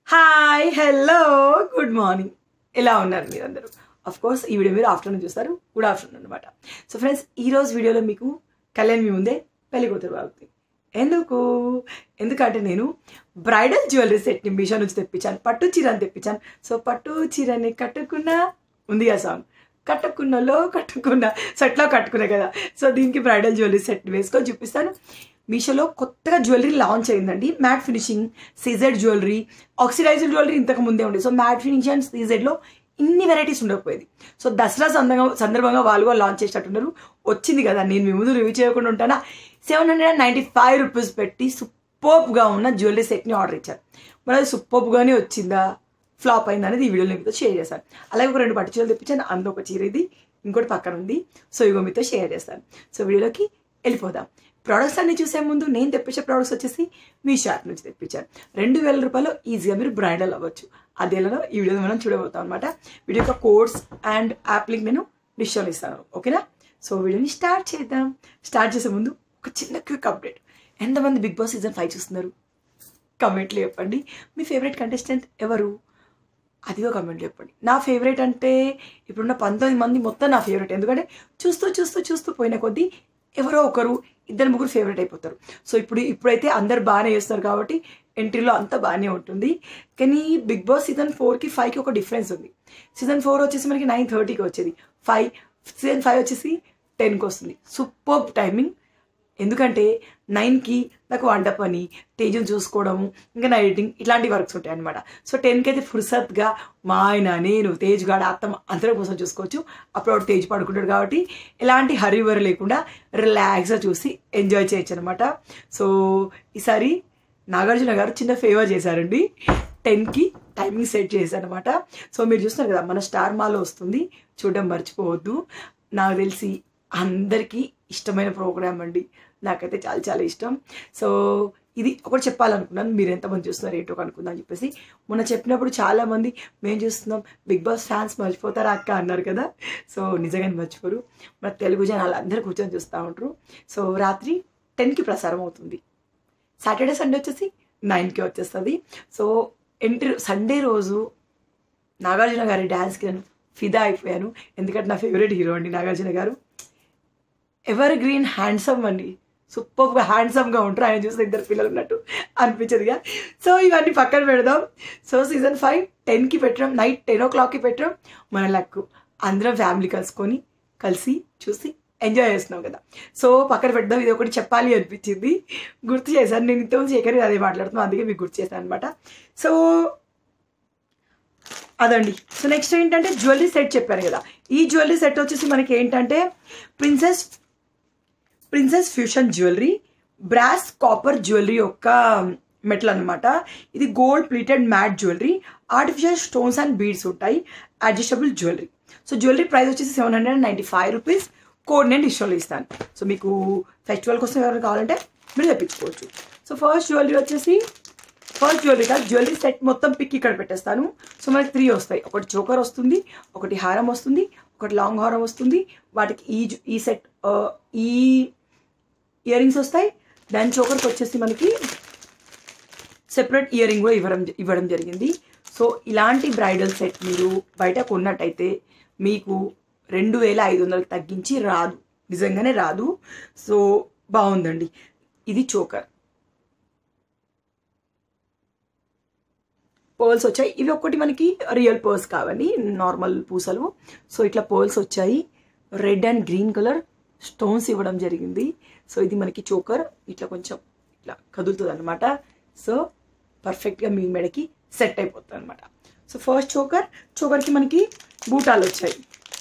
hi hello good morning ఎలా ఉన్నారు మీరందరూ అఫ్ కోర్స్ ఈ వీడియో మీరు ఆఫ్టర్నూన్ చూస్తారు గుడ్ ఆఫ్టర్నూన్ అనమాట సో ఫ్రెండ్స్ ఈ రోజు వీడియోలో మీకు కళ్యాణ్ మీ ముందే పెళ్లి కూతురు అవుతుంది ఎందుకు ఎందుకంటే నేను బ్రైడల్ జ్యువెలరీ సెట్ని మీషో నుంచి తెప్పించాను పట్టు చీరని తెప్పించాను సో పట్టు చీరని కట్టుకున్నా ఉంది ఆ సాంగ్ కట్టుకున్నలో కట్టుకున్న సెట్లో కట్టుకునే కదా సో దీనికి బ్రైడల్ జ్యువెలరీ సెట్ వేసుకొని చూపిస్తాను మీషోలో కొత్తగా జ్యువెలరీ లాంచ్ అయిందండి matte finishing CZ jewellery oxidized jewellery ఇంతకు ముందే ఉండేది సో మ్యాట్ ఫినిషింగ్ అండ్ సీజెడ్లో ఇన్ని వెరైటీస్ ఉండకపోయేది సో దసరా సందర్భంగా సందర్భంగా వాళ్ళు కూడా లాంచ్ చేసినట్టున్నారు వచ్చింది కదా నేను మీ ముందు రివ్యూ చేయకుండా ఉంటానా seven hundred and ninety five rupees పెట్టి సూపర్గా ఉన్న జ్యువెలరీ సెట్ని ఆర్డర్ ఇచ్చారు మరి అది సూపర్గానే వచ్చిందా ఫ్లాప్ అయింది అనేది ఈ వీడియోలో మీతో షేర్ చేస్తాను అలాగే ఒక రెండు పట్టు చీరలు తెప్పించాను అందులో ఒక చీర ఇది ఇంకోటి పక్కన ఉంది సో ఇగో మీతో షేర్ చేస్తాను సో వీడియోలోకి వెళ్ళిపోదాం ప్రోడక్ట్స్ అన్ని చూసే ముందు నేను తెప్పించే ప్రోడక్ట్స్ వచ్చేసి మీ షాప్ నుంచి తెప్పించాను రెండు వేల రూపాయలు ఈజీగా మీరు బ్రైడల్ అవ్వచ్చు అదేలానో ఈ వీడియో మనం చూడబోతాం అనమాట వీడియో యొక్క కోడ్స్ అండ్ యాప్ లింక్ నేను డిస్ట్రోల్ ఇస్తాను ఓకేనా సో వీడియోని స్టార్ట్ చేద్దాం స్టార్ట్ చేసే ముందు ఒక చిన్న క్విక్ అప్డేట్ ఎంతమంది బిగ్ బాస్ సీజన్ ఫైవ్ చూస్తున్నారు కమెంట్లు చెప్పండి మీ ఫేవరెట్ కంటెస్టెంట్ ఎవరు అదిగో కమెంట్లు చెప్పండి నా ఫేవరెట్ అంటే ఇప్పుడున్న పంతొమ్మిది మంది మొత్తం నా ఫేవరెట్ ఎందుకంటే చూస్తూ చూస్తూ చూస్తూ పోయిన కొద్దీ ఎవరో ఒకరు ఇద్దరు ముగ్గురు ఫేవరెట్ అయిపోతారు సో ఇప్పుడు ఇప్పుడైతే అందరు బాగానే చేస్తారు కాబట్టి ఎంట్రీలో అంతా బాగానే ఉంటుంది కానీ బిగ్ బాస్ సీజన్ ఫోర్కి ఫైవ్కి ఒక డిఫరెన్స్ ఉంది సీజన్ ఫోర్ వచ్చేసి మనకి నైన్ థర్టీకి వచ్చేది ఫైవ్ సీజన్ ఫైవ్ వచ్చేసి టెన్కి వస్తుంది సూపర్ టైమింగ్ ఎందుకంటే నైన్కి నాకు వంట పని తేజుని చూసుకోవడము ఇంకా నా ఎడిటింగ్ ఇట్లాంటి వర్క్స్ ఉంటాయి అనమాట సో టెన్కి అయితే ఫుర్సత్గా మా ఆయన నేను తేజ్ గాడు అత్తమ్మ అందరం కోసం చూసుకోవచ్చు అప్పుడు తేజ్ పడుకుంటాడు కాబట్టి ఎలాంటి హరివరి లేకుండా రిలాక్స్గా చూసి ఎంజాయ్ చేయొచ్చు అనమాట సో ఈసారి నాగార్జున గారు చిన్న ఫేవర్ చేశారండి టెన్కి టైమింగ్ సెట్ చేశారు అనమాట సో మీరు చూస్తున్నారు కదా మన స్టార్ మాలో వస్తుంది చూడడం మర్చిపోవద్దు నాకు తెలిసి అందరికీ ఇష్టమైన ప్రోగ్రామ్ అండి నాకైతే చాలా చాలా ఇష్టం సో ఇది ఒకటి చెప్పాలనుకున్నాను మీరు ఎంతమంది చూస్తున్నారు ఏంటో కనుక్కుందాం అని చెప్పేసి మొన్న చెప్పినప్పుడు చాలామంది మేము చూస్తున్నాం బిగ్ బాస్ ఫ్యాన్స్ మర్చిపోతారా అక్క అన్నారు కదా సో నిజంగానే మర్చిపోరు మన తెలుగు జనాలు అందరూ కూర్చొని చూస్తూ ఉంటారు సో రాత్రి టెన్కి ప్రసారం అవుతుంది సాటర్డే సండే వచ్చేసి నైన్కి వచ్చేస్తుంది సో ఎంట్రీ సండే రోజు నాగార్జున గారి డ్యాన్స్కి నేను ఫిదా అయిపోయాను ఎందుకంటే నా ఫేవరెట్ హీరో అండి నాగార్జున గారు ఎవర్ గ్రీన్ హ్యాండ్సమ్ అండి సూపర్గా హ్యాండ్సమ్గా ఉంటారు ఆయన చూస్తే ఇద్దరు పిల్లలు ఉన్నట్టు అనిపించదుగా సో ఇవన్నీ పక్కన పెడదాం సో సీజన్ ఫైవ్ టెన్కి పెట్టడం నైట్ టెన్ ఓ క్లాక్కి పెట్టడం మన లక్ అందరం ఫ్యామిలీ కలుసుకొని కలిసి చూసి ఎంజాయ్ చేస్తున్నాం కదా సో పక్కన పెడదాం ఇది ఒకటి చెప్పాలి అనిపించింది గుర్తు చేశాను నేను ఇంతకుముందు శేఖర్ అదే మాట్లాడుతున్నాను అందుకే మీకు గుర్తు చేశాను అనమాట సో అదండి సో నెక్స్ట్ ఏంటంటే జ్యువెలరీ సెట్ చెప్పాను కదా ఈ జ్యువెలరీ సెట్ వచ్చేసి మనకి ఏంటంటే princess princess fusion jewellery brass copper jewellery యొక్క మెటల్ అనమాట ఇది gold plated matte jewellery artificial stones and beads ఉంటాయి adjustable jewellery so jewellery price వచ్చేసి seven hundred and ninety five rupees code నేను డిస్కౌంట్ ఇస్తాను సో మీకు ఫెస్టివల్ కోసం ఎవరైనా కావాలంటే మీరు తెప్పించుకోవచ్చు సో ఫస్ట్ జ్యువెలరీ వచ్చేసి ఫస్ట్ జ్యువెలరీ కాదు జ్యువెలరీ సెట్ మొత్తం పిక్ ఇక్కడ పెట్టేస్తాను సో మనకి త్రీ వస్తాయి ఒకటి చోకర్ వస్తుంది ఒకటి హారం వస్తుంది ఒకటి లాంగ్ హారం వస్తుంది వాటికి ఈ జు- ఈ సెట్ ఈ ఇయర్ రింగ్స్ వస్తాయి దాని చోకర్కి వచ్చేసి మనకి సెపరేట్ ఇయర్ రింగ్ కూడా ఇవ్వడం ఇవ్వడం జరిగింది సో ఇలాంటి బ్రైడల్ సెట్ మీరు బయట కొన్నట్టయితే మీకు రెండు వేల ఐదు వందలకు తగ్గించి రాదు నిజంగానే రాదు సో బాగుందండి ఇది చోకర్ పర్ల్స్ వచ్చాయి ఇవి ఒక్కటి మనకి రియల్ పర్ల్స్ కావాలి నార్మల్ పూసలు సో ఇట్లా పర్ల్స్ వచ్చాయి red and green colour stones ఇవ్వడం జరిగింది సో ఇది మనకి చోకర్ ఇట్లా కొంచెం ఇట్లా కదులుతుంది అనమాట సో పర్ఫెక్ట్గా మీ మెడకి సెట్ అయిపోతుంది అనమాట సో ఫస్ట్ చోకర్ చోకర్కి మనకి బూటాలు వచ్చాయి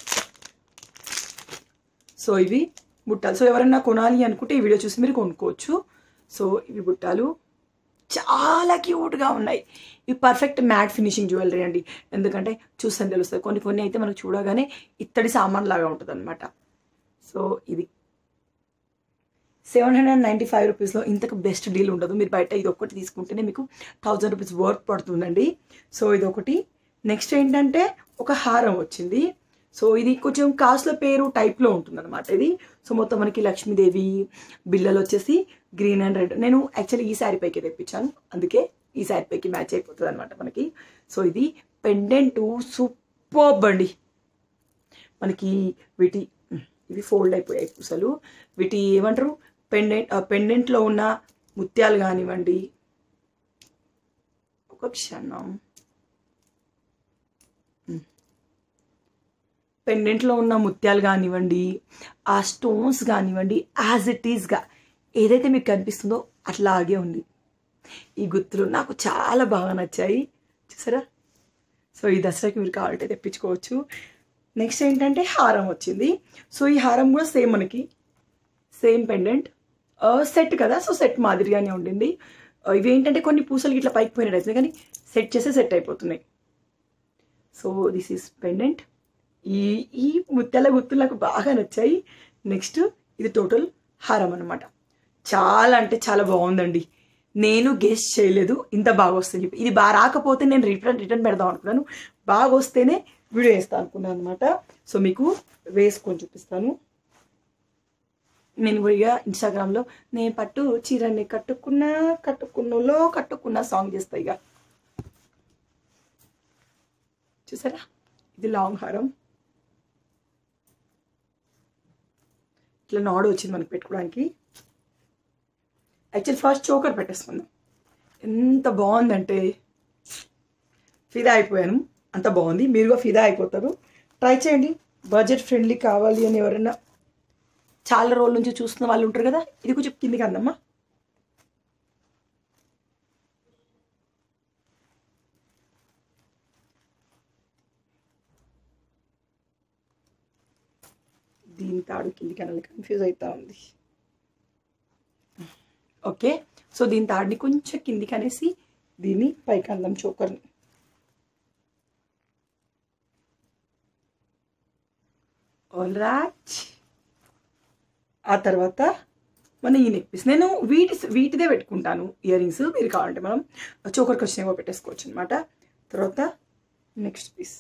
సో ఇవి బుట్టాలు సో ఎవరైనా కొనాలి అనుకుంటే ఈ వీడియో చూసి మీరు కొనుక్కోవచ్చు సో ఇవి బుట్టాలు చాలా క్యూట్గా ఉన్నాయి ఇవి పర్ఫెక్ట్ మ్యాట్ ఫినిషింగ్ జ్యువెలరీ అండి ఎందుకంటే చూస్తే తెలుస్తుంది కొన్ని కొన్ని అయితే మనకు చూడగానే ఇత్తడి సామాన్ లాగా ఉంటుంది అనమాట సో ఇది సెవెన్ హండ్రెడ్ నైంటీ ఫైవ్ రూపీస్లో ఇంతకు బెస్ట్ డీల్ ఉండదు మీరు బయట ఇది ఒకటి తీసుకుంటేనే మీకు థౌజండ్ రూపీస్ వర్క్ పడుతుందండి సో ఇది ఒకటి నెక్స్ట్ ఏంటంటే ఒక హారం వచ్చింది సో ఇది కొంచెం కాస్ట్ల పేరు టైప్లో ఉంటుంది అనమాట ఇది సో మొత్తం మనకి లక్ష్మీదేవి బిల్లలు వచ్చేసి గ్రీన్ అండ్ రెడ్ నేను యాక్చువల్లీ ఈ శారీ పైకి తెప్పించాను అందుకే ఈ శారీ పైకి మ్యాచ్ అయిపోతుంది అనమాట మనకి సో ఇది పెండెంట్ సూపర్ అండి మనకి వీటి ఇవి ఫోల్డ్ అయిపోయాయి పూసలు వీటి ఏమంటారు పెండెంట్ పెండెంట్లో ఉన్న ముత్యాలు కానివ్వండి ఒక క్షణం పెండెంట్లో ఉన్న ముత్యాలు కానివ్వండి ఆ స్టోన్స్ కానివ్వండి యాజ్ ఇట్ ఈస్గా ఏదైతే మీకు కనిపిస్తుందో అట్లాగే ఉంది ఈ గుర్తులు నాకు చాలా బాగా నచ్చాయి చూసారా సో ఈ దసరాకి మీరు కావాలంటే తెప్పించుకోవచ్చు నెక్స్ట్ ఏంటంటే హారం వచ్చింది సో ఈ హారం కూడా సేమ్ మనకి సేమ్ పెండెంట్ సెట్ కదా సో సెట్ మాదిరిగానే ఉండింది ఇవి ఏంటంటే కొన్ని పూసలు ఇట్లా పైకి పోయినట్టు అవుతుంది కానీ సెట్ చేస్తే సెట్ అయిపోతున్నాయి సో దిస్ ఈస్ పెండెంట్ ఈ ఈ ముత్యాల గుర్తులు నాకు బాగా నచ్చాయి నెక్స్ట్ ఇది టోటల్ హారం అనమాట చాలా అంటే చాలా బాగుందండి నేను గెస్ట్ చేయలేదు ఇంత బాగా వస్తుంది ఇది బాగా రాకపోతే నేను రిటర్న్ రిటర్న్ పెడదాం అనుకున్నాను బాగా వస్తేనే వీడియో వేస్తాను అనుకున్నాను అనమాట సో మీకు వేసుకొని చూపిస్తాను నేను ఇక ఇన్స్టాగ్రామ్లో నేను పట్టు చీరని కట్టుకున్నా కట్టుకున్నలో కట్టుకున్న సాంగ్ చేస్తా ఇక చూసారా ఇది లాంగ్ హారం ఇట్లా నాడు వచ్చింది మనకి పెట్టుకోవడానికి యాక్చువల్ ఫస్ట్ చోకర్ పెట్టేసుకుందాం ఎంత బాగుందంటే ఫిదా అయిపోయాను అంత బాగుంది మీరుగా ఫిదా అయిపోతారు ట్రై చేయండి బడ్జెట్ ఫ్రెండ్లీ కావాలి అని ఎవరైనా చాలా రోజుల నుంచి చూస్తున్న వాళ్ళు ఉంటారు కదా ఇది కొంచెం కిందికి అందమ్మా దీని తాడు కిందికి అనాలి కన్ఫ్యూజ్ అవుతా ఉంది ఓకే సో దీని తాడిని కొంచెం కిందికి అనేసి దీన్ని పైకి అందాం చోకర్ని ఆల్ రైట్ ఆ తర్వాత మన ఈ నెక్ పీస్ నేను వీటి వీటిదే పెట్టుకుంటాను ఇయర్ రింగ్స్ మీరు కావాలంటే మనం చోకర్కి వచ్చినవి పెట్టేసుకోవచ్చు అనమాట తర్వాత నెక్స్ట్ పీస్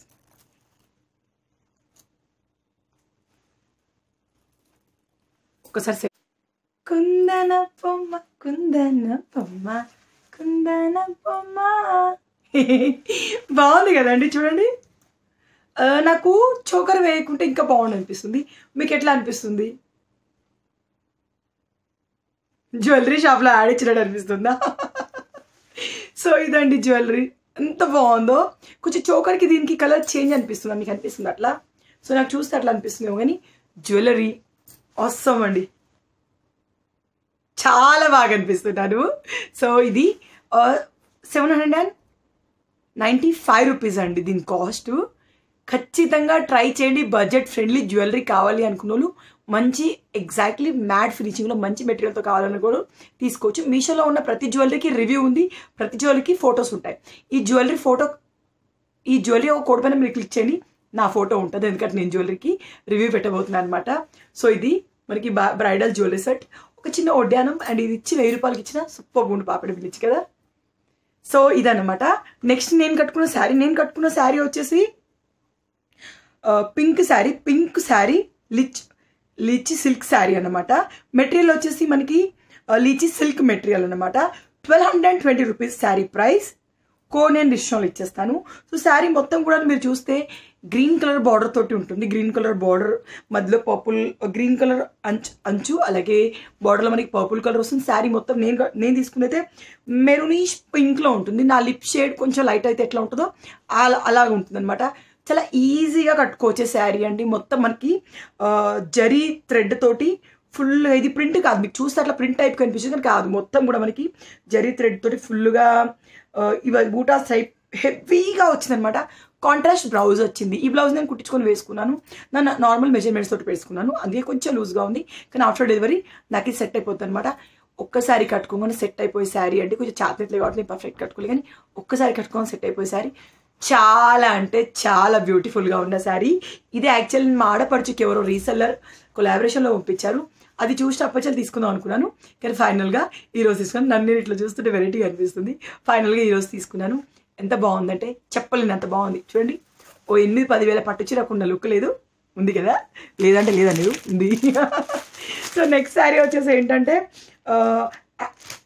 ఒక్కసారి సెట్ కుందన బొమ్మ కుందన బొమ్మ కుందన బొమ్మ బాగుంది కదండి చూడండి ఆ, నాకు చోకర్ వేయకుంటే ఇంకా బాగుంది అనిపిస్తుంది మీకు ఎట్లా అనిపిస్తుంది జ్యువెలరీ షాప్లో యాడ్ ఇచ్చినట్టు అనిపిస్తుందా సో ఇదండి జ్యువెలరీ ఎంత బాగుందో కొంచెం చోకర్కి దీనికి కలర్ చేంజ్ అనిపిస్తుంది మీకు అనిపిస్తుంది అట్లా సో నాకు చూస్తే అట్లా అనిపిస్తుంది కానీ జ్యువెలరీ అవసరం అండి చాలా బాగా అనిపిస్తున్నాను సో ఇది seven hundred and ninety five rupees అండి దీని కాస్ట్ ఖచ్చితంగా ట్రై చేయండి బడ్జెట్ ఫ్రెండ్లీ జ్యువెలరీ కావాలి అనుకున్న వాళ్ళు మంచి ఎగ్జాక్ట్లీ మ్యాట్ ఫినిషింగ్లో మంచి మెటీరియల్తో కావాలని కూడా తీసుకోవచ్చు మీషోలో ఉన్న ప్రతి జ్యువెలరీకి రివ్యూ ఉంది ప్రతి జ్యువెలరీకి ఫొటోస్ ఉంటాయి ఈ జ్యువెలరీ ఫోటో ఈ జ్యువెలరీ ఒక కోడ్ పైన మీరు క్లిక్ చేయండి నా ఫోటో ఉంటుంది ఎందుకంటే నేను జ్యువెలరీకి రివ్యూ పెట్టబోతున్నాను అనమాట సో ఇది మనకి బ్రైడల్ జ్యువెలరీ సెట్ ఒక చిన్న ఒడ్యానం అండ్ ఇది ఇచ్చి వెయ్యి రూపాయలకి ఇచ్చిన సూపర్ గుండు పాపడి పిలిచి కదా సో ఇదన్నమాట నెక్స్ట్ నేను కట్టుకున్న శారీ నేను కట్టుకున్న శారీ వచ్చేసి పింక్ శారీ పింక్ శారీ లిచ్ లీచి సిల్క్ శారీ అనమాట మెటీరియల్ వచ్చేసి మనకి లీచి సిల్క్ మెటీరియల్ అనమాట twelve hundred and twenty rupees sari price కో నేను డిస్కౌంట్ ఇచ్చేస్తాను సో శారీ మొత్తం కూడా మీరు చూస్తే గ్రీన్ కలర్ బార్డర్ తోటి ఉంటుంది గ్రీన్ కలర్ బార్డర్ మధ్యలో పర్పుల్ గ్రీన్ కలర్ అంచు అంచు అలాగే బార్డర్లో మనకి పర్పుల్ కలర్ వస్తుంది శారీ మొత్తం నేను క- నేను తీసుకున్నైతే మెరూనిష్ పింక్లో ఉంటుంది నా లిప్ షేడ్ కొంచెం లైట్ అయితే ఎట్లా ఉంటుందో అలా అలాగ ఉంటుంది అనమాట చాలా ఈజీగా కట్టుకోవచ్చే శారీ అండి మొత్తం మనకి ఆ, జరీ థ్రెడ్ తోటి ఫుల్ ఇది ప్రింట్ కాదు మీకు చూస్తే అట్లా ప్రింట్ టైప్ కనిపిస్తుంది కానీ కాదు మొత్తం కూడా మనకి జరీ థ్రెడ్ తోటి ఫుల్గా ఇవ బూటాస్ టైప్ హెవీగా వచ్చిందనమాట కాంట్రాస్ట్ బ్లౌజ్ వచ్చింది ఈ బ్లౌజ్ నేను కుట్టించుకొని వేసుకున్నాను నా నార్మల్ మెజర్మెంట్స్ తోటి వేసుకున్నాను అందుకే కొంచెం లూజ్గా ఉంది కానీ ఆఫ్టర్ డెలివరీ నాకు ఇది సెట్ అయిపోతుంది అనమాట ఒక్కసారి కట్టుకోగానే సెట్ అయిపోయే శారీ అంటే కొంచెం చాతెట్లే కాబట్టి నేను పర్ఫెక్ట్ కట్టుకోలేదు కానీ ఒక్కసారి కట్టుకొని సెట్ అయిపోయే శారీ చాలా అంటే చాలా బ్యూటిఫుల్గా ఉన్న శారీ ఇది యాక్చువల్ మా ఆడపడుచుకి ఎవరో రీసెల్లర్ కొలాబరేషన్లో పంపించారు అది చూసినప్పటి తీసుకుందాం అనుకున్నాను కానీ ఫైనల్గా ఈరోజు తీసుకున్నాను నన్ను నేను ఇట్లా చూస్తుంటే వెరైటీగా అనిపిస్తుంది ఫైనల్గా ఈరోజు తీసుకున్నాను ఎంత బాగుందంటే చెప్పలేను అంత బాగుంది చూడండి ఓ ఎనిమిది పదివేల పట్టు చీరకున్న లుక్ లేదు ఉంది కదా లేదంటే లేదండి ఉంది సో నెక్స్ట్ శారీ వచ్చేసి ఏంటంటే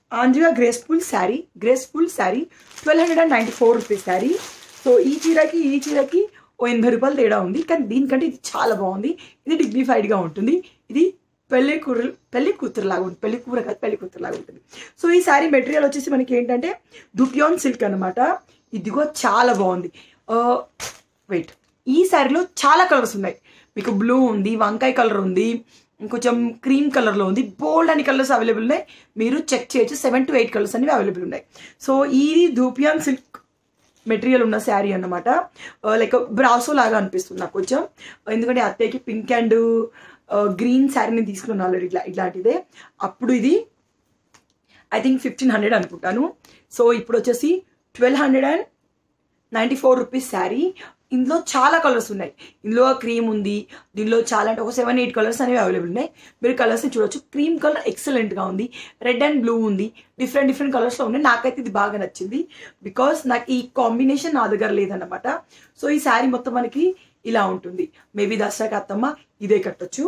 ఆంధ్రియా graceful sari graceful sari twelve hundred and ninety four rupees sari so ఈ చీరకి ఈ చీరకి ఓ ఎనభై రూపాయలు తేడా ఉంది కానీ దీనికంటే ఇది చాలా బాగుంది ఇది డిగ్నిఫైడ్గా ఉంటుంది ఇది పెళ్లి కూర పెళ్లి కూతురు లాగా ఉంటుంది పెళ్లి కూర కాదు పెళ్లి కూతురు లాగా ఉంటుంది సో ఈ శారీ మెటీరియల్ వచ్చేసి మనకి ఏంటంటే దుపియాన్ సిల్క్ అనమాట ఇదిగో చాలా బాగుంది వెయిట్ ఈ శారీలో చాలా కలర్స్ ఉన్నాయి మీకు బ్లూ ఉంది వంకాయ కలర్ ఉంది కొంచెం క్రీమ్ కలర్లో ఉంది బోల్డ్ అని కలర్స్ అవైలబుల్ ఉన్నాయి మీరు చెక్ చేయొచ్చు సెవెన్ టు ఎయిట్ కలర్స్ అనేవి అవైలబుల్ ఉన్నాయి సో ఇది ధూపియాన్ సిల్క్ మెటీరియల్ ఉన్న శారీ అన్నమాట లైక్ బ్రాసో లాగా అనిపిస్తుంది నాకు కొంచెం ఎందుకంటే అత్తయ్యకి పింక్ అండ్ గ్రీన్ శారీని తీసుకున్నాను ఆల్రెడీ ఇట్లా ఇట్లాంటిదే అప్పుడు ఇది ఐ థింక్ ఫిఫ్టీన్ హండ్రెడ్ అనుకుంటాను సో ఇప్పుడు వచ్చేసి twelve hundred and ninety four rupees sari ఇందులో చాలా కలర్స్ ఉన్నాయి ఇందులో క్రీమ్ ఉంది దీనిలో చాలా అంటే ఒక సెవెన్ ఎయిట్ కలర్స్ అనేవి అవైలబుల్ ఉన్నాయి మీరు కలర్స్ని చూడొచ్చు క్రీమ్ కలర్ ఎక్సలెంట్గా ఉంది రెడ్ అండ్ బ్లూ ఉంది డిఫరెంట్ డిఫరెంట్ కలర్స్లో ఉన్నాయి నాకైతే ఇది బాగా నచ్చింది బికాస్ నాకు ఈ కాంబినేషన్ నా దగ్గర లేదన్నమాట సో ఈ శారీ మొత్తం మనకి ఇలా ఉంటుంది మేబీ దసరాకి అత్తమ్మ ఇదే కట్టొచ్చు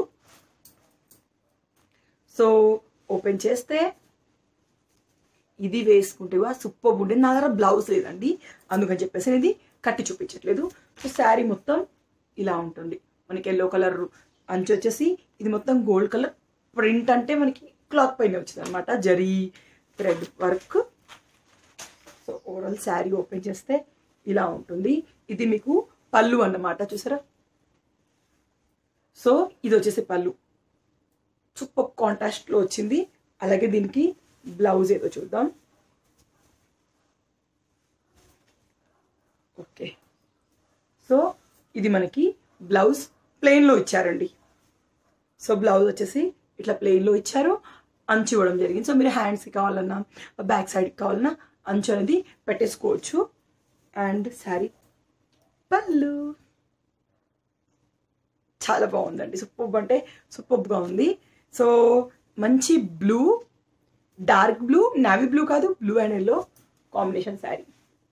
సో ఓపెన్ చేస్తే ఇది వేసుకుంటే సూపర్ ఉంటుంది నా దగ్గర బ్లౌజ్ లేదండి అందుకని చెప్పేసి ఇది కట్టి చూపించట్లేదు సో శారీ మొత్తం ఇలా ఉంటుంది మనకి ఎల్లో కలర్ అంచు వచ్చేసి ఇది మొత్తం గోల్డ్ కలర్ ప్రింట్ అంటే మనకి క్లాత్ పైన వచ్చింది అనమాట zari thread work so overall sari open చేస్తే ఇలా ఉంటుంది ఇది మీకు పళ్ళు అన్నమాట చూసారా సో ఇది వచ్చేసి పళ్ళు సూపర్ కాంట్రాస్ట్లో వచ్చింది అలాగే దీనికి బ్లౌజ్ ఏదో చూద్దాం ఓకే సో ఇది మనకి బ్లౌజ్ ప్లెయిన్లో ఇచ్చారండి సో బ్లౌజ్ వచ్చేసి ఇట్లా ప్లెయిన్లో ఇచ్చారు అంచు ఇవ్వడం జరిగింది సో మీరు హ్యాండ్స్కి కావాలన్నా బ్యాక్ సైడ్కి కావాలన్నా అంచు అనేది పెట్టేసుకోవచ్చు అండ్ శారీ పళ్ళు చాలా బాగుందండి సూపర్ అంటే సూపర్గా ఉంది సో మంచి blue dark blue navy blue కాదు blue and yellow combination sari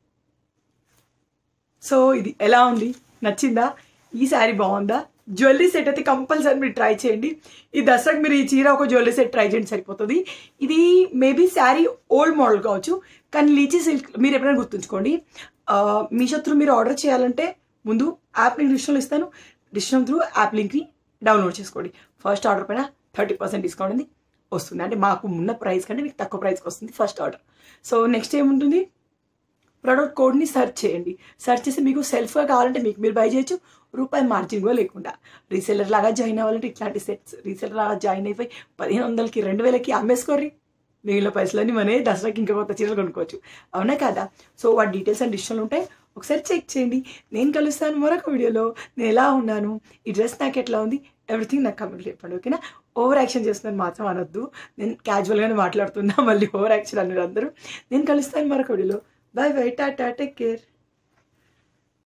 so ఇది ఎలా ఉంది నచ్చిందా ఈ శారీ బాగుందా జ్యువెలరీ సెట్ అయితే కంపల్సరీ మీరు ట్రై చేయండి ఈ దసరాకి మీరు ఈ చీర ఒక జ్యువెలరీ సెట్ ట్రై చేయండి సరిపోతుంది ఇది మేబీ శారీ ఓల్డ్ మోడల్ కావచ్చు కానీ లీచీ సిల్క్ మీరు ఎప్పుడైనా గుర్తుంచుకోండి మీ శత్రు మీరు ఆర్డర్ చేయాలంటే ముందు యాప్ లింక్ డిస్కౌంట్ ఇస్తాను డిస్కౌంట్ త్రూ యాప్ లింక్ని డౌన్లోడ్ చేసుకోండి ఫస్ట్ ఆర్డర్ పైన థర్టీ పర్సెంట్ డిస్కౌంట్ అనేది వస్తుంది అంటే మాకు ఉన్న ప్రైస్ కంటే మీకు తక్కువ ప్రైస్కి వస్తుంది ఫస్ట్ ఆర్డర్ సో నెక్స్ట్ ఏముంటుంది ప్రోడక్ట్ కోడ్ని సెర్చ్ చేయండి సెర్చ్ చేసి మీకు సెల్ఫ్గా కావాలంటే మీకు మీరు బై చేయొచ్చు రూపాయి మార్జిన్ కూడా లేకుండా రీసెల్లర్ లాగా జాయిన్ అవ్వాలంటే ఇట్లాంటి సెట్స్ రీసెల్లర్ లాగా జాయిన్ అయిపోయి పదిహేను వందలకి రెండు వేలకి అమ్మేసుకోర్రి మిగిలిన పైసలన్నీ మనే దసరాకి ఇంకా కొత్త చీరలు కొనుక్కోవచ్చు అవునా కదా సో వాటి డీటెయిల్స్ అండ్ డిస్కౌంట్ ఉంటాయి ఒకసారి చెక్ చేయండి నేను కలుస్తాను మరొక వీడియోలో నేను ఎలా ఉన్నాను ఈ డ్రెస్ నాకు ఎట్లా ఉంది ఎవ్రీథింగ్ నాకు కమెంట్ చెప్పండి ఓకేనా ఓవర్ యాక్షన్ చేస్తున్నాను మాత్రం అనొద్దు నేను క్యాజువల్గానే మాట్లాడుతున్నా మళ్ళీ ఓవర్ యాక్షన్ అన్నారు అందరూ నేను కలుస్తాను మరొక వీడియోలో bye bye tata take care